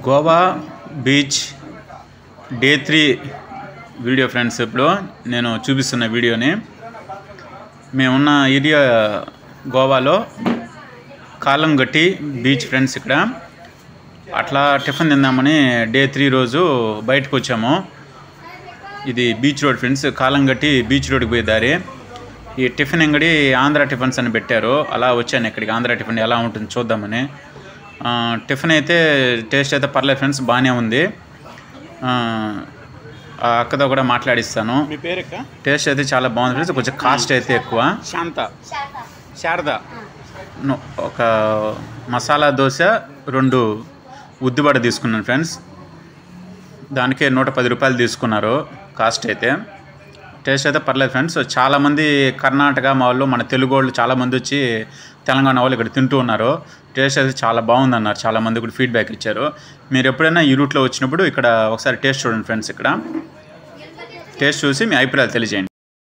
Goa beach day three video friends ఇప్పుడు నేను చూపిస్తున్న వీడియోని మేమున్న ఏరియా గోవాలో కాలంగట్టి బీచ్ ఫ్రెండ్స్ ఇక్కడ అట్లా టిఫిన్ తిందామని డే త్రీ రోజు బయటకు వచ్చాము ఇది beach road friends Calangute beach రోడ్కి పోయే దారి ఈ టిఫిన్ అంగడి ఆంధ్ర టిఫిన్స్ అని పెట్టారు అలా వచ్చాను ఇక్కడికి ఆంధ్ర టిఫిన్ ఎలా ఉంటుంది చూద్దామని ఆ, టిఫిన్ అయితే టేస్ట్ అయితే పర్లేదు ఫ్రెండ్స్ బాగానే ఉంది ఆ, ఆ అక్కతో కూడా మాట్లాడిస్తాను మీ పేరక్క టేస్ట్ అయితే చాలా బాగుంది ఫ్రెండ్స్ కొంచెం కాస్ట్ అయితే ఎక్కువ శాంత శారద ను- ఒక మసాలా దోశ రెండు ఉద్దిబడ తీసుకున్నాను ఫ్రెండ్స్ దానికే నూట పది రూపాయలు తీసుకున్నారు కాస్ట్ అయితే టేస్ట్ అయితే పర్లేదు ఫ్రెండ్స్ చాలామంది కర్ణాటక మా వాళ్ళు మన తెలుగు వాళ్ళు చాలామంది వచ్చి తెలంగాణ వాళ్ళు ఇక్కడ తింటూ ఉన్నారు టేస్ట్ అయితే చాలా బాగుంది అన్నారు చాలామంది కూడా ఫీడ్బ్యాక్ ఇచ్చారు మీరు ఎప్పుడైనా ఈ రూట్లో వచ్చినప్పుడు ఇక్కడ ఒకసారి టేస్ట్ చూడండి ఫ్రెండ్స్ ఇక్కడ టేస్ట్ చూసి మీ అభిప్రాయాలు తెలియజేయండి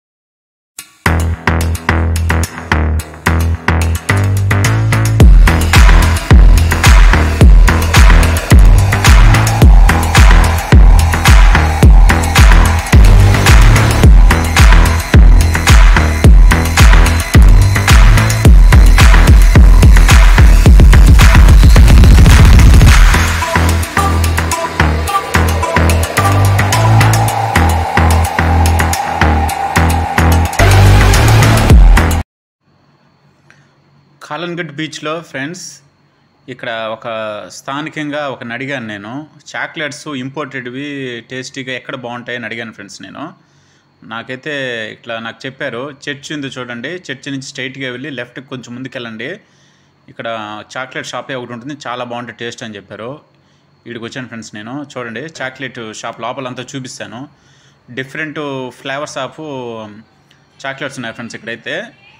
కాలన్గడ్ బీచ్లో ఫ్రెండ్స్ ఇక్కడ ఒక స్థానికంగా ఒక అడిగాను నేను చాక్లెట్స్ ఇంపోర్టెడ్వి టేస్టీగా ఎక్కడ బాగుంటాయని అడిగాను ఫ్రెండ్స్ నేను నాకైతే ఇట్లా నాకు చెప్పారు చర్చ్ ఉంది చూడండి చర్చ్ నుంచి స్ట్రైట్గా వెళ్ళి లెఫ్ట్కి కొంచెం ముందుకెళ్ళండి ఇక్కడ చాక్లెట్ షాపే ఒకటి ఉంటుంది చాలా బాగుంటుంది టేస్ట్ అని చెప్పారు వీడికి వచ్చాను ఫ్రెండ్స్ నేను చూడండి చాక్లెట్ షాప్ లోపలంతా చూపిస్తాను డిఫరెంట్ ఫ్లేవర్స్ ఆఫ్ చాక్లెట్స్ ఉన్నాయి ఫ్రెండ్స్ ఇక్కడైతే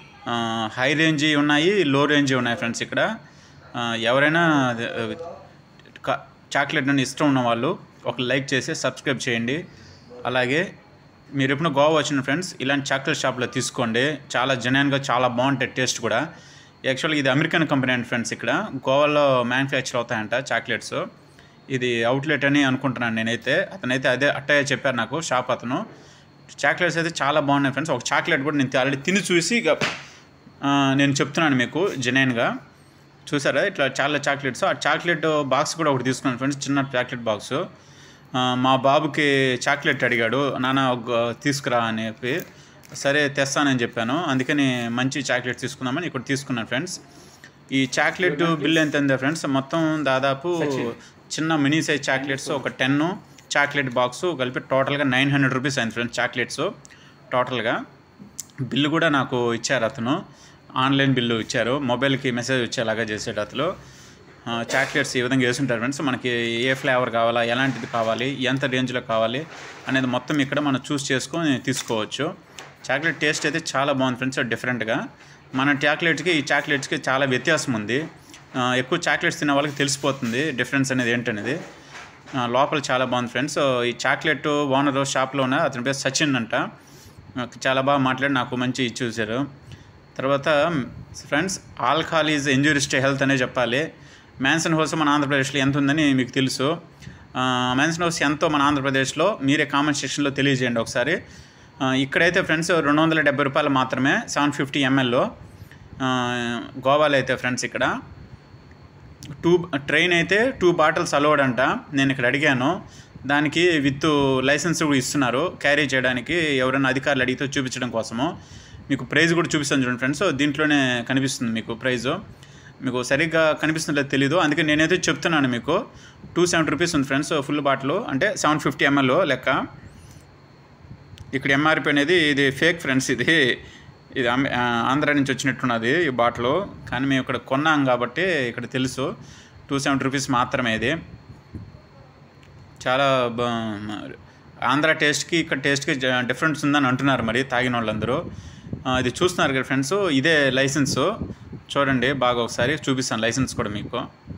హై రేంజ్ ఉన్నాయి లో రేంజ్ ఉన్నాయి ఫ్రెండ్స్ ఇక్కడ ఆ, ఎవరైనా ఆ, క- చాక్లెట్ అని ఇష్టం ఉన్న వాళ్ళు ఒక లైక్ చేసి సబ్స్క్రైబ్ చేయండి అలాగే మీరు ఎప్పుడు గోవా వచ్చిన ఫ్రెండ్స్ ఇలాంటి చాక్లెట్ షాప్లో తీసుకోండి చాలా జెన్యున్గా చాలా బాగుంటాయి టేస్ట్ కూడా యాక్చువల్గా ఇది అమెరికన్ కంపెనీ అండి ఫ్రెండ్స్ ఇక్కడ గోవాలో మ్యానుఫ్యాక్చర్ అవుతాయంట చాక్లెట్స్ ఇది అవుట్లెట్ అని అనుకుంటున్నాను నేనైతే అతనైతే అదే అట్టే చెప్పారు నాకు షాప్ అతను చాక్లెట్స్ అయితే చాలా బాగున్నాయి ఫ్రెండ్స్ ఒక చాక్లెట్ కూడా నేను ఆల్రెడీ తిని చూసి ఇక ఆ, నేను చెప్తున్నాను మీకు జెన్యున్గా చూసారా ఇట్లా చాలా చాక్లెట్స్ ఆ చాక్లెట్ బాక్స్ కూడా ఒకటి తీసుకున్నాను ఫ్రెండ్స్ చిన్న చాక్లెట్ బాక్స్ మా బాబుకి చాక్లెట్ అడిగాడు నాన్న ఒక తీసుకురా అని చెప్పి సరే తెస్తానని చెప్పాను అందుకని మంచి చాక్లెట్ తీసుకుందామని ఇక్కడ తీసుకున్నాను ఫ్రెండ్స్ ఈ చాక్లెట్ బిల్ ఎంత ఉందో ఫ్రెండ్స్ మొత్తం దాదాపు చిన్న మినీ సైజ్ చాక్లెట్స్ ఒక టెన్ చాక్లెట్ బాక్స్ కలిపి టోటల్గా నైన్ హండ్రెడ్ రూపీస్ అయింది ఫ్రెండ్స్ చాక్లెట్స్ టోటల్గా బిల్లు కూడా నాకు ఇచ్చారు అతను ఆన్లైన్ బిల్లు ఇచ్చారు మొబైల్కి మెసేజ్ వచ్చేలాగా చేసాడు అతను ఆ, చాక్లెట్స్ ఈ విధంగా వేసుంటారు ఫ్రెండ్స్ మనకి ఏ ఫ్లేవర్ కావాలా ఎలాంటిది కావాలి ఎంత రేంజ్లో కావాలి అనేది మొత్తం ఇక్కడ మనం చూస్ చేసుకొని తీసుకోవచ్చు చాక్లెట్ టేస్ట్ అయితే చాలా బాగుంది ఫ్రెండ్స్ డిఫరెంట్గా మన చాక్లెట్స్కి ఈ చాక్లెట్స్కి చాలా వ్యత్యాసం ఉంది ఆ, ఎక్కువ చాక్లెట్స్ తినే వాళ్ళకి తెలిసిపోతుంది డిఫరెన్స్ అనేది ఏంటనేది ఆ, లోపల చాలా బాగుంది ఫ్రెండ్స్ ఈ చాక్లెట్ ఓనర్ షాప్లో ఉన్న అతని పేరు సచిన్ అంట నాకు చాలా బాగా మాట్లాడి నాకు మంచి ఇచ్చి చూశారు తర్వాత friends alcohol is injuries to health అనే చెప్పాలి మ్యాన్సన్ హౌస్ మన ఆంధ్రప్రదేశ్లో ఎంత ఉందని మీకు తెలుసు మ్యాన్సన్ హౌస్ ఎంతో మన ఆంధ్రప్రదేశ్లో మీరే కామెంట్ సెక్షన్లో తెలియజేయండి ఒకసారి ఆ, ఇక్కడైతే ఫ్రెండ్స్ రెండు వందల డెబ్బై రూపాయలు మాత్రమే సెవెన్ ఫిఫ్టీ ఎంఎల్లో గోవాలో అయితే ఫ్రెండ్స్ ఇక్కడ టూ ట్రైన్ అయితే టూ బాటిల్స్ అలౌడ్ అంట నేను ఇక్కడ అడిగాను దానికి విత్ లైసెన్స్ కూడా ఇస్తున్నారు క్యారీ చేయడానికి ఎవరైనా అధికారులు అడిగితే చూపించడం కోసము మీకు ప్రైజ్ కూడా చూపిస్తాను చూడండి ఫ్రెండ్స్ దీంట్లోనే కనిపిస్తుంది మీకు ప్రైజు మీకు సరిగ్గా కనిపిస్తుందో లేదో తెలీదు అందుకే నేనైతే చెప్తున్నాను మీకు టూ సెవెంటీ రూపీస్ ఉంది ఫ్రెండ్స్ ఫుల్ బాటిల్ అంటే సెవెన్ ఫిఫ్టీ ఎంఎల్ లెక్క ఇక్కడ ఎంఆర్పి అనేది ఇది ఫేక్ ఫ్రెండ్స్ ఇది ఇది అమె- ఆ, ఆంధ్ర నుంచి వచ్చినట్టున్నది ఈ బాటిల్ కానీ మేము ఇక్కడ కొన్నాం కాబట్టి ఇక్కడ తెలుసు టూ సెవెంటీ రూపీస్ మాత్రమే ఇది చాలా బా- ఆంధ్ర టేస్ట్కి ఇక్కడ టేస్ట్కి డిఫరెన్స్ ఉందని అంటున్నారు మరి తాగిన వాళ్ళందరూ ఆ, ఇది చూస్తున్నారు కదా ఫ్రెండ్స్ ఇదే లైసెన్స్ చూడండి బాగా ఒకసారి చూపిస్తాను లైసెన్స్ కూడా మీకు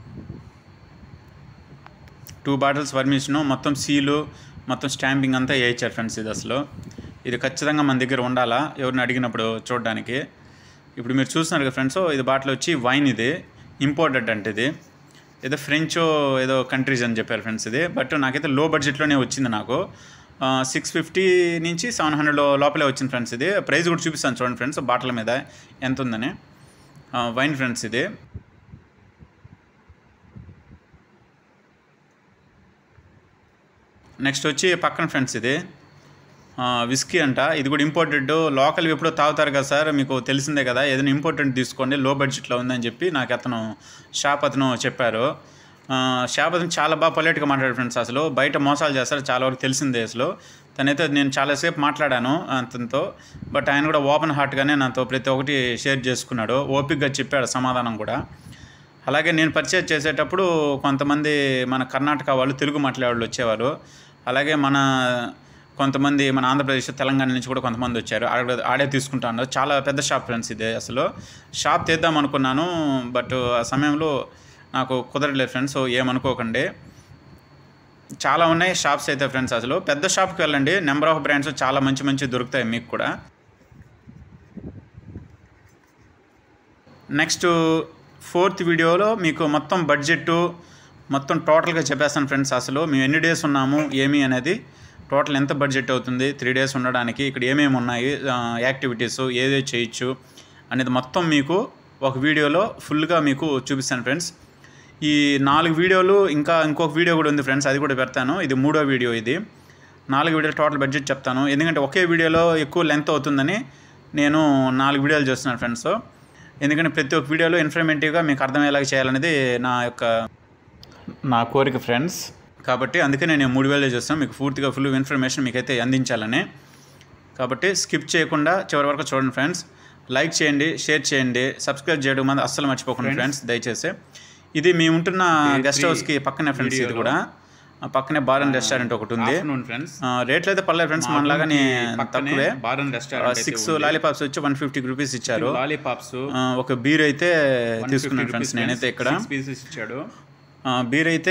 టూ బాటిల్స్ పర్మిషను మొత్తం సీలు మొత్తం స్టాంపింగ్ అంతా వేయించారు ఫ్రెండ్స్ ఇది అసలు ఇది ఖచ్చితంగా మన దగ్గర ఉండాలా ఎవరిని అడిగినప్పుడు చూడడానికి ఇప్పుడు మీరు చూస్తున్నారు కదా ఫ్రెండ్స్ ఇది బాటిల్ వచ్చి వైన్ ఇది ఇంపోర్టెడ్ అంటే ఇది ఏదో ఫ్రెంచ్ ఏదో కంట్రీస్ అని చెప్పారు ఫ్రెండ్స్ ఇది బట్ నాకైతే లో బడ్జెట్లోనే వచ్చింది నాకు సిక్స్ ఫిఫ్టీ నుంచి సెవెన్ హండ్రెడ్ లోపలే వచ్చింది ఫ్రెండ్స్ ఇది ప్రైస్ కూడా చూపిస్తాను చూడండి ఫ్రెండ్స్ బాటిల్ మీద ఎంత ఉందని వైన్ ఫ్రెండ్స్ ఇది నెక్స్ట్ వచ్చి పక్కన ఫ్రెండ్స్ ఇది విస్కీ అంట ఇది కూడా ఇంపోర్టెడ్ లోకల్ ఎప్పుడో తాగుతారు కదా సార్ మీకు తెలిసిందే కదా ఏదైనా ఇంపార్టెంట్ తీసుకోండి లో బడ్జెట్లో ఉందని చెప్పి నాకు అతను షాప్ అతను చెప్పారు ఆ, షాప్ అతను చాలా బాగా పొలైట్గా మాట్లాడారు ఫ్రెండ్స్ అసలు బయట మోసాలు చేస్తారు చాలా వరకు తెలిసిందే అసలు తనైతే నేను చాలాసేపు మాట్లాడాను అతనితో బట్ ఆయన కూడా ఓపెన్ హార్ట్గానే నాతో ప్రతి ఒక్కటి షేర్ చేసుకున్నాడు ఓపిక్గా చెప్పాడు సమాధానం కూడా అలాగే నేను పర్చేజ్ చేసేటప్పుడు కొంతమంది మన కర్ణాటక వాళ్ళు తెలుగు మాట్లాడే వాళ్ళు వచ్చేవారు అలాగే మన కొంతమంది మన ఆంధ్రప్రదేశ్ తెలంగాణ నుంచి కూడా కొంతమంది వచ్చారు ఆడ ఆడే తీసుకుంటాను చాలా పెద్ద షాప్ ఫ్రెండ్స్ ఇది అసలు షాప్ తీద్దాం అనుకున్నాను బట్ ఆ సమయంలో నాకు కుదరలేదు ఫ్రెండ్స్ సో ఏమనుకోకండి చాలా ఉన్నాయి షాప్స్ అయితే ఫ్రెండ్స్ అసలు పెద్ద షాప్కి వెళ్ళండి నెంబర్ ఆఫ్ బ్రాండ్స్ చాలా మంచి మంచి దొరుకుతాయి మీకు కూడా నెక్స్ట్ ఫోర్త్ వీడియోలో మీకు మొత్తం బడ్జెట్ మొత్తం టోటల్గా చెప్పేస్తాను ఫ్రెండ్స్ అసలు మేము ఎన్ని డేస్ ఉన్నాము ఏమి అనేది టోటల్ ఎంత బడ్జెట్ అవుతుంది త్రీ డేస్ ఉండడానికి ఇక్కడ ఏమేమి ఉన్నాయి యాక్టివిటీస్ ఏదే చేయొచ్చు అనేది మొత్తం మీకు ఒక వీడియోలో ఫుల్గా మీకు చూపిస్తాను ఫ్రెండ్స్ ఈ నాలుగు వీడియోలు ఇంకా ఇంకొక వీడియో కూడా ఉంది ఫ్రెండ్స్ అది కూడా పెడతాను ఇది మూడో వీడియో ఇది నాలుగు వీడియోలు టోటల్ బడ్జెట్ చెప్తాను ఎందుకంటే ఒకే వీడియోలో ఎక్కువ లెంత్ అవుతుందని నేను నాలుగు వీడియోలు చేస్తున్నాను ఫ్రెండ్స్ ఎందుకంటే ప్రతి ఒక్క వీడియోలో ఇన్ఫర్మేటివ్గా మీకు అర్థమయ్యేలాగా చేయాలనేది నా యొక్క నా కోరిక ఫ్రెండ్స్ కాబట్టి అందుకే నేను మూడు వేలు చేస్తాను మీకు పూర్తిగా ఫుల్ ఇన్ఫర్మేషన్ మీకైతే అందించాలని కాబట్టి స్కిప్ చేయకుండా చివరి వరకు చూడండి ఫ్రెండ్స్ లైక్ చేయండి షేర్ చేయండి సబ్స్క్రైబ్ చేయడం మాత్రం అస్సలు మర్చిపోకండి ఫ్రెండ్స్ దయచేసి ఇది మేము ఉంటున్న గెస్ట్ హౌస్కి పక్కనే ఫ్రెండ్స్ ఇది కూడా ఆ పక్కనే బార్ అండ్ రెస్టారెంట్ ఒకటి ఉంది ఫ్రెండ్స్ ఆ, రేట్లు అయితే పర్లేదు ఫ్రెండ్స్ మనలాగానే తక్కువే bar and restaurant six lollipops వచ్చి వన్ ఫిఫ్టీ రూపీస్ ఇచ్చారు లాలీపాప్స్ ఆ, ఒక బీర్ అయితే తీసుకున్నాను ఫ్రెండ్స్ నేనైతే ఇక్కడ పీసెస్ ఇచ్చాడు ఆ, బీర్ అయితే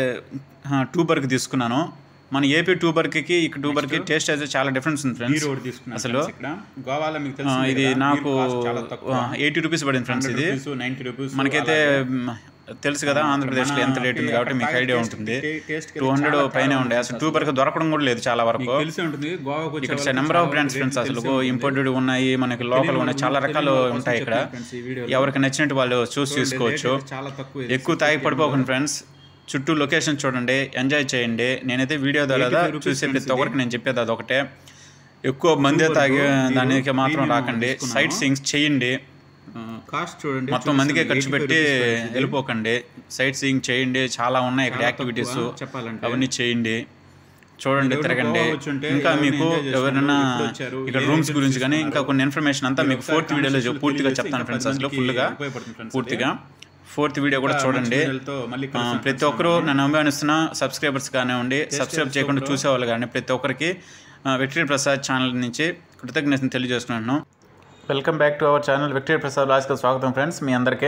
టూబర్కి తీసుకున్నాను మన ఏపీ టూబర్కి ఇక్కడ టూబర్కి టేస్ట్ అయితే చాలా డిఫరెన్స్ ఉంది ఈ ఫ్రెండ్స్ రోడ్ తీసుకున్నాను అసలు friends ఇక్కడ గోవాలో మీకు ఆ, తెలుసు ఇది నాకు ఎయిటీ రూపీస్ పడింది ఫ్రెండ్స్ ఇది నైన్టీ రూపీస్ మనకైతే మ్, తెలుసు కదా ఆంధ్రప్రదేశ్లో ఎంత రేట్ ఉంది కాబట్టి మీకు ఐడియా ఉంటుంది టేస్ట్ టూ హండ్రెడ్ పైనే ఉండే అసలు టూబర్కి దొరకడం కూడా లేదు చాలా వరకు తెలిసి ఉంటుంది గోవాకు వచ్చే ఇక్కడ నెంబర్ ఆఫ్ బ్రాండ్స్ ఫ్రెండ్స్ అసలు ఇంపోర్టెడ్ ఉన్నాయి మనకి లోకల్ ఉన్నాయి చాలా రకాలు ఉంటాయి ఇక్కడ ఈ వీడియో ఎవరికి నచ్చినట్టు వాళ్ళు చూస్ చేసుకోవచ్చు చాలా తక్కువ ఎక్కువ తాగి పడిపోకండి ఫ్రెండ్స్ చుట్టూ లొకేషన్ చూడండి ఎంజాయ్ చేయండి నేనైతే వీడియో ద్వారా చూసే ప్రతి ఒక్కరికి నేను చెప్పేది అదొకటే ఎక్కువ మందే తాగి దానికి మాత్రం రాకండి సైట్ సీయింగ్స్ చేయండి కాస్ట్ చూడండి మొత్తం మందికే ఖర్చు పెట్టి వెళ్ళిపోకండి సైట్ సీయింగ్ చేయండి చాలా ఉన్నాయి ఇక్కడ యాక్టివిటీస్ చెప్పాలంటే అవన్నీ చేయండి చూడండి ఎవరైనా తిరగండి గోవా వచ్చి ఉంటే ఇంకా ఎవరైనా మీకు enjoy చేస్తున్నారు, ఎవరైనా ఎప్పుడు వచ్చారు, ఇక్కడ ఏ రూమ్స్ agents గురించి కానీ ఇంకా ఇస్తున్నారు, కొన్ని ఇన్ఫర్మేషన్ అంతా మీకు ఫోర్త్ వీడియోలో conversation పూర్తిగా తెలియజేసి చెప్తాను ఇంకా ఫ్రెండ్స్ పది అసలు మందికి ఫుల్గా ఉపయోగపడుతుంది friends పూర్తిగా ఫోర్త్ వీడియో కూడా ఇంకా చూడండి మంచి వీడియోలతో మళ్ళీ ఆ, కలుస్తాం ప్రతి ఒక్కరు నన్ను అభిమానిస్తున్న సబ్స్క్రైబర్స్ కానివ్వండి సబ్స్క్రైబ్ చేయకుండా చూసేవాళ్ళు కానీ ప్రతి ఒక్కరికి ఆ, విక్టరీ ప్రసాద్ ఛానల్ నుంచి కృతజ్ఞతను తెలియజేస్తున్నాను welcome back to our channel Victory Prasad లాస్కి స్వాగతం ఫ్రెండ్స్ మీ అందరికీ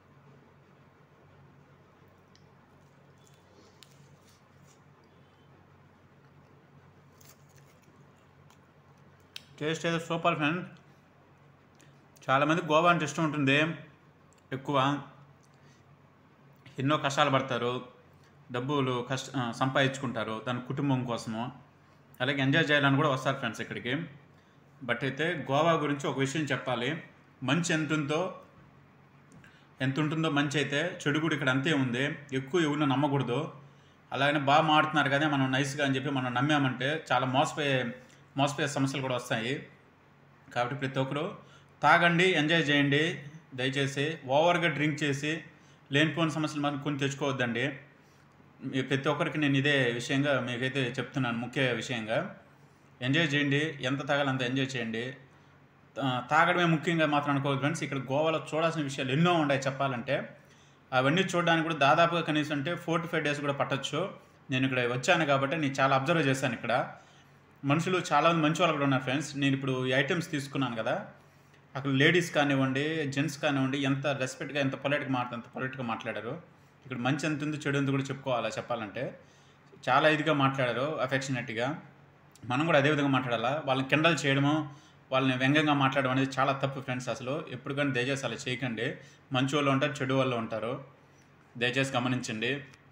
టేస్ట్ అయితే సూపర్ ఫ్రెండ్ చాలామంది గోవా అంటే ఇష్టం ఉంటుంది ఎక్కువ ఎన్నో కష్టాలు పడతారు డబ్బులు కష్ట ఆ, సంపాదించుకుంటారు తన కుటుంబం కోసము అలాగే ఎంజాయ్ చేయాలని కూడా వస్తారు ఫ్రెండ్స్ ఇక్కడికి బట్ అయితే గోవా గురించి ఒక విషయం చెప్పాలి మంచి ఎంత ఉందో ఎంత ఉంటుందో మంచి అయితే చెడు కూడా ఇక్కడ అంతే ఉంది ఎక్కువ ఎవరిని నమ్మకూడదు అలాగనే బాగా మాడుతున్నారు కదా మనం నైస్గా అని చెప్పి మనం నమ్మామంటే చాలా మోసపోయే మోసపోయే సమస్యలు కూడా వస్తాయి కాబట్టి ప్రతి ఒక్కరు తాగండి ఎంజాయ్ చేయండి దయచేసి ఓవర్గా డ్రింక్ చేసి లేనిపోని సమస్యలు మనం కొని తెచ్చుకోవద్దండి మీ ప్రతి ఒక్కరికి నేను ఇదే విషయంగా మీకైతే చెప్తున్నాను ముఖ్య విషయంగా ఎంజాయ్ చేయండి ఎంత తాగాలో అంత ఎంజాయ్ చేయండి ఆ, తాగడమే ముఖ్యంగా మాత్రం అనుకోవద్దు ఫ్రెండ్స్ ఇక్కడ గోవాలో చూడాల్సిన విషయాలు ఎన్నో ఉన్నాయి చెప్పాలంటే అవన్నీ చూడడానికి కూడా దాదాపుగా కనీసం అంటే ఫోర్ టు ఫైవ్ డేస్ కూడా పట్టొచ్చు నేను ఇక్కడ వచ్చాను కాబట్టి నేను చాలా అబ్జర్వ్ చేశాను ఇక్కడ మనుషులు చాలామంది మంచి వాళ్ళు కూడా ఉన్నారు ఫ్రెండ్స్ నేను ఇప్పుడు ఈ ఐటమ్స్ తీసుకున్నాను కదా అక్కడ లేడీస్ కానివ్వండి జెంట్స్ కానివ్వండి ఎంత రెస్పెక్ట్గా ఎంత పొలైట్గా మాట్లా ఎంత పొలైట్గా మాట్లాడారు ఇక్కడ మంచి ఎంత ఉంది చెడు ఎంత కూడా చెప్పుకోవాలా చెప్పాలంటే చాలా ఇదిగా మాట్లాడారు అఫెక్షనేట్గా మనం కూడా అదే విధంగా మాట్లాడాలా వాళ్ళని కిండల్ చేయడము వాళ్ళని వ్యంగ్యంగా మాట్లాడడం అనేది చాలా తప్పు ఫ్రెండ్స్ అసలు ఎప్పుడు కానీ దయచేసి అలా చేయకండి మంచి వాళ్ళు ఉంటారు చెడు వాళ్ళు ఉంటారు దయచేసి గమనించండి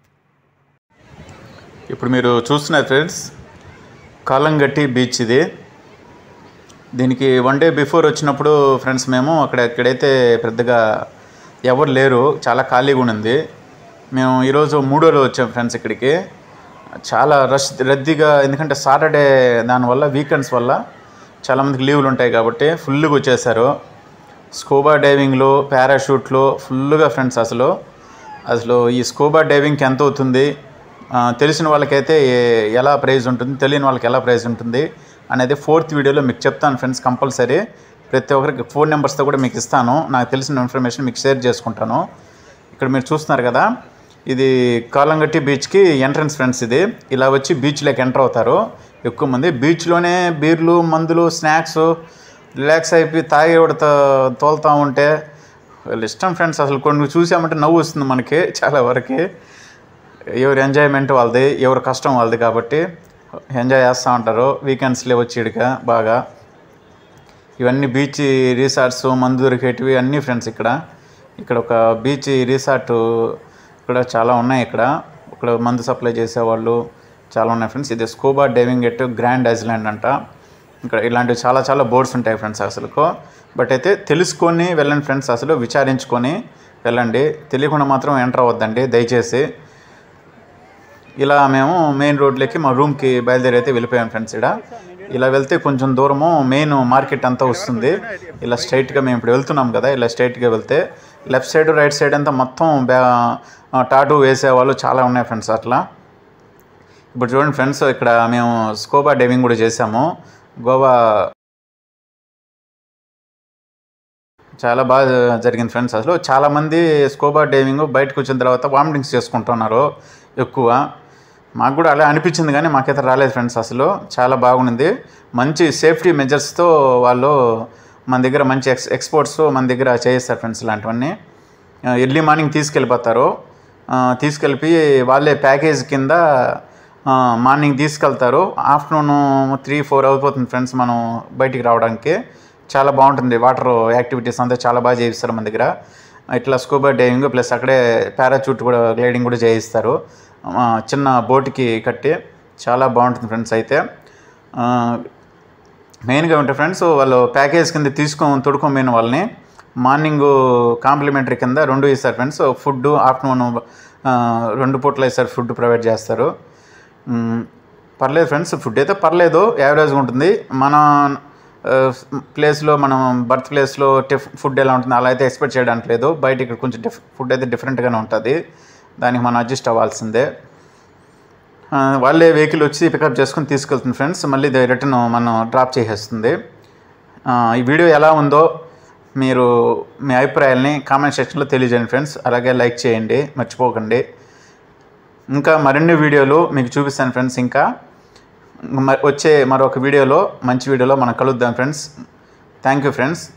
ఇప్పుడు మీరు చూస్తున్నారు ఫ్రెండ్స్ కాలంగట్టి బీచ్ ఇది దీనికి వన్ డే బిఫోర్ వచ్చినప్పుడు ఫ్రెండ్స్ మేము అక్కడ ఎక్కడైతే పెద్దగా ఎవరు లేరు చాలా ఖాళీగా ఉంది మేము ఈరోజు మూడో రోజు వచ్చాం ఫ్రెండ్స్ ఇక్కడికి చాలా రష్ రద్దీగా ఎందుకంటే సాటర్డే దానివల్ల వీకెండ్స్ వల్ల చాలామందికి లీవులు ఉంటాయి కాబట్టి ఫుల్గా వచ్చేసారు స్కూబా డైవింగ్లు పారాషూట్లు ఫుల్గా ఫ్రెండ్స్ అసలు అసలు ఈ స్కూబా డైవింగ్కి ఎంత అవుతుంది ఆ, తెలిసిన వాళ్ళకైతే ఏ- ఎలా ప్రైజ్ ఉంటుంది తెలియని వాళ్ళకి ఎలా ప్రైజ్ ఉంటుంది అనేది ఫోర్త్ వీడియోలో మీకు చెప్తాను ఫ్రెండ్స్ కంపల్సరీ ప్రతి ఒక్కరికి ఫోన్ నెంబర్స్తో కూడా మీకు ఇస్తాను నాకు తెలిసిన ఇన్ఫర్మేషన్ మీకు షేర్ చేసుకుంటాను ఇక్కడ మీరు చూస్తున్నారు కదా ఇది కాలంగట్టి బీచ్కి ఎంట్రన్స్ ఫ్రెండ్స్ ఇది ఇలా వచ్చి బీచ్లోకి ఎంటర్ అవుతారు ఎక్కువ మంది బీచ్లోనే బీర్లు మందులు స్నాక్స్ రిలాక్స్ అయిపోయి తాగేవాడితో తోలుతూ ఉంటే వాళ్ళ ఇష్టం ఫ్రెండ్స్ అసలు కొన్ని చూసామంటే నవ్వు వస్తుంది మనకి చాలా వరకు ఎవరి ఎంజాయ్మెంట్ వాళ్ళది ఎవరి కష్టం వాళ్ళది కాబట్టి ఎంజాయ్ చేస్తూ ఉంటారు వీకెండ్స్లో వచ్చి ఇడిక బాగా ఇవన్నీ బీచ్ రిసార్ట్స్ మందు దొరికేటివి అన్నీ ఫ్రెండ్స్ ఇక్కడ ఇక్కడ ఒక బీచ్ రిసార్ట్ కూడా చాలా ఉన్నాయి ఇక్కడ ఇక్కడ మందు సప్లై చేసేవాళ్ళు చాలా ఉన్నాయి ఫ్రెండ్స్ ఇది scuba diving at Grand Island అంట ఇక్కడ ఇలాంటివి చాలా చాలా బోర్డ్స్ ఉంటాయి ఫ్రెండ్స్ అసలుకు బట్ అయితే తెలుసుకొని వెళ్ళండి ఫ్రెండ్స్ అసలు విచారించుకొని వెళ్ళండి తెలియకుండా మాత్రం ఎంటర్ అవ్వద్దండి దయచేసి ఇలా మేము మెయిన్ రోడ్లోకి మా రూమ్కి బయలుదేరి అయితే వెళ్ళిపోయాం ఫ్రెండ్స్ ఇక్కడ ఇలా వెళ్తే కొంచెం దూరము మెయిన్ మార్కెట్ అంతా వస్తుంది ఇలా స్ట్రైట్గా మేము ఇప్పుడు వెళ్తున్నాం కదా ఇలా స్ట్రైట్గా వెళ్తే లెఫ్ట్ సైడ్ రైట్ సైడ్ అంతా మొత్తం బ్యా టాటూ వేసేవాళ్ళు చాలా ఉన్నాయి ఫ్రెండ్స్ అట్లా ఇప్పుడు చూడండి ఫ్రెండ్స్ ఇక్కడ మేము స్కోబా డైవింగ్ కూడా చేసాము గోవా చాలా బాగా జరిగింది ఫ్రెండ్స్ అసలు చాలామంది స్కోబా డైవింగ్ బయటకు వచ్చిన తర్వాత వామిటింగ్స్ చేసుకుంటున్నారు ఎక్కువ మాకు కూడా అలా అనిపించింది కానీ మాకైతే రాలేదు ఫ్రెండ్స్ అసలు చాలా బాగుంది మంచి సేఫ్టీ మెజర్స్తో వాళ్ళు మన దగ్గర మంచి ఎక్స్ ఎక్స్పోర్ట్స్ మన దగ్గర చేయిస్తారు ఫ్రెండ్స్ ఇలాంటివన్నీ ఎర్లీ మార్నింగ్ తీసుకెళ్ళిపోతారు ఆ, తీసుకెళ్ళి వాళ్ళే ప్యాకేజ్ కింద ఆ, మార్నింగ్ తీసుకెళ్తారు ఆఫ్టర్నూన్ త్రీ ఫోర్ అయిపోతుంది ఫ్రెండ్స్ మనం బయటికి రావడానికి చాలా బాగుంటుంది వాటర్ యాక్టివిటీస్ అంతా చాలా బాగా చేయిస్తారు మన దగ్గర ఇట్లా స్కూబా డైవింగ్ ప్లస్ అక్కడే పారాచూట్ కూడా గ్లైడింగ్ కూడా చేయిస్తారు ఆ, చిన్న బోట్కి కట్టి చాలా బాగుంటుంది ఫ్రెండ్స్ అయితే ఆ, మెయిన్గా ఉంటే ఫ్రెండ్స్ వాళ్ళు ప్యాకేజ్ కింద తీసుకొని తొడుకోమైన వాళ్ళని మార్నింగ్ కాంప్లిమెంటరీ కింద రెండు ఇస్తారు ఫ్రెండ్స్ ఫుడ్ ఆఫ్టర్నూన్ ఆ, రెండు పూట్ల ఇస్తారు ఫుడ్ ప్రొవైడ్ చేస్తారు మ్, పర్లేదు ఫ్రెండ్స్ ఫుడ్ అయితే పర్లేదు యావరేజ్గా ఉంటుంది మన ప్లేస్లో మనం బర్త్ ప్లేస్లో టిఫ్ ఫుడ్ ఎలా ఉంటుంది అలా అయితే ఎక్స్పెక్ట్ చేయడానికి లేదు బయట ఇక్కడ కొంచెం డిఫ్ ఫుడ్ అయితే డిఫరెంట్గానే ఉంటుంది దానికి మనం అడ్జస్ట్ అవ్వాల్సిందే ఆ, వాళ్ళే వెహికల్ వచ్చి పికప్ చేసుకుని తీసుకెళ్తుంది ఫ్రెండ్స్ మళ్ళీ ఇది రిటర్న్ మనం డ్రాప్ చేసేస్తుంది ఆ, ఈ వీడియో ఎలా ఉందో మీరు మీ అభిప్రాయాల్ని కామెంట్ సెక్షన్లో తెలియజేయండి ఫ్రెండ్స్ అలాగే లైక్ చేయండి మర్చిపోకండి ఇంకా మరిన్ని వీడియోలు మీకు చూపిస్తాను ఫ్రెండ్స్ ఇంకా మ- వచ్చే మరొక వీడియోలో మంచి వీడియోలో మనం కలుద్దాం ఫ్రెండ్స్ థ్యాంక్ యూ ఫ్రెండ్స్